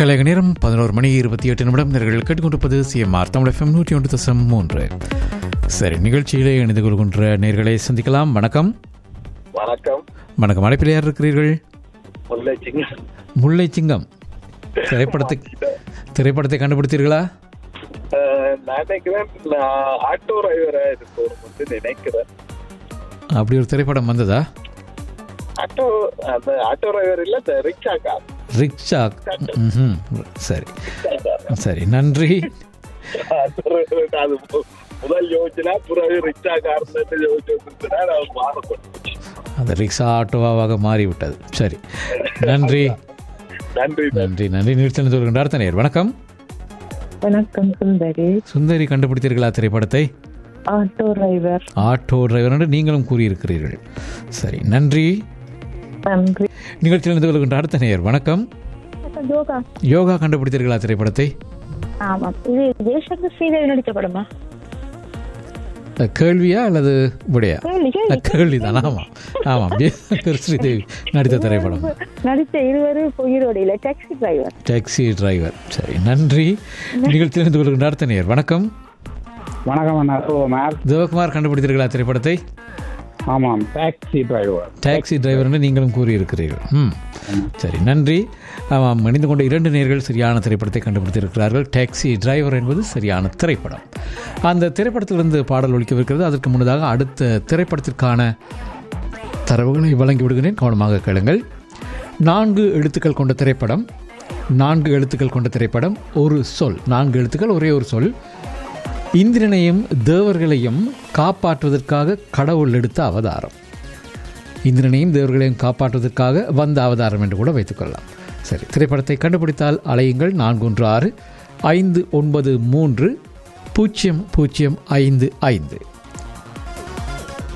கலைக நேரம் பதினோரு மணி இருபத்தி எட்டு நிமிடம் நேர்கள் கேட்டுக்கொண்டிருப்பது சிஎம்ஆர் தமிழ் எஃப்எம் நூற்றி ஒன்று தசம் மூன்று சரி நிகழ்ச்சியிலே இணைந்து கொள்கின்ற நேர்களை சந்திக்கலாம் வணக்கம் வணக்கம் வணக்கம் அழைப்பில் யார் இருக்கிறீர்கள் முல்லைச்சிங்க முல்லை சிங்கம் திரைப்படத்தை திரைப்படத்தை கண்டுபிடித்தீர்களா அஹ், நான் நினைக்கிறேன் நான் ஆட்டோ டிரைவரா இருக்கும் வந்து நினைக்கிறேன் அப்படி ஒரு திரைப்படம் வந்ததா ஆட்டோ அந்த ஆட்டோ டிரைவர் இல்ல இந்த ரிக்ஷா கார் ரிக்ஷா ம்ஹும். சரி சரி நன்றி அது மு- முதல் யோசிச்சுனா பிறகு ரிக்ஷா கார் யோசிச்சு வந்துச்சுன்னா நான் மாறப்படும் அந்த ரிக்ஷா ஆட்டோவாக மாறிவிட்டது சரி நன்றி நன்றி நன்றி நன்றி நிறுத்தி வருகின்ற அடுத்த நேர் வணக்கம் வணக்கம் சுந்தரி சுந்தரி கண்டுபிடித்தீர்களா திரைப்படத்தை ஆட்டோ டிரைவர் ஆட்டோ டிரைவர் என்று நீங்களும் கூறியிருக்கிறீர்கள் சரி நன்றி நன்றி நிகழ்ச்சியில் இருந்து கொள்கின்ற அடுத்த நேயர் வணக்கம் யோகா யோகா கண்டுபிடித்தீர்களா திரைப்படத்தை ஆமாம் இது ஜெய்சங்கர் ஸ்ரீதேவி நடித்த படமா அஹ், கேள்வியா அல்லது விடையா கேள்வி கேள்வி அஹ், கேள்விதான் ஆமாம் ஆமாம் ஜெயசங்கர் ஸ்ரீதேவி நடித்த திரைப்படம் நடித்த இருவரும் உயிரோடையில் டாக்ஸி டிரைவர் டாக்ஸி டிரைவர் சரி நன்றி நிகழ்ச்சியில் இருந்து கொள்கின்ற அடுத்த நேயர் வணக்கம் வணக்கம் அண்ணா மேம் தேவகுமார் கண்டுபிடித்தீர்களா திரைப்படத்தை ஆமாம் டாக்ஸி டிரைவர் டாக்ஸி டிரைவர் என்று நீங்களும் கூறியிருக்கிறீர்கள் ம் சரி நன்றி ஆமாம் இணைந்து கொண்ட இரண்டு நேர்கள் சரியான திரைப்படத்தை கண்டுபிடித்திருக்கிறார்கள் டாக்ஸி டிரைவர் என்பது சரியான திரைப்படம் அந்த திரைப்படத்திலிருந்து பாடல் ஒழிக்கவிருக்கிறது அதற்கு முன்னதாக அடுத்த திரைப்படத்திற்கான தரவுகளை வழங்கி விடுகிறேன் கவனமாக கேளுங்கள் நான்கு எழுத்துக்கள் கொண்ட திரைப்படம் நான்கு எழுத்துக்கள் கொண்ட திரைப்படம் ஒரு சொல் நான்கு எழுத்துக்கள் ஒரே ஒரு சொல் இந்திரனையும் தேவர்களையும் காப்பாற்றுவதற்காக கடவுள் எடுத்த அவதாரம் இந்திரனையும் தேவர்களையும் காப்பாற்றுவதற்காக வந்த அவதாரம் என்று கூட வைத்துக்கொள்ளலாம் சரி திரைப்படத்தை கண்டுபிடித்தால் அலையுங்கள் நான்கு ஒன்று ஆறு ஐந்து ஒன்பது மூன்று பூஜ்ஜியம் பூஜ்ஜியம் ஐந்து ஐந்து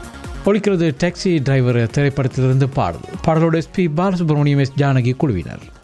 ஒழிக்கிறது டாக்ஸி டிரைவர் திரைப்படத்திலிருந்து பாடல் பாடலோட எஸ்பி பாலசுப்ரமணியம் எஸ் ஜானகி குழுவினர்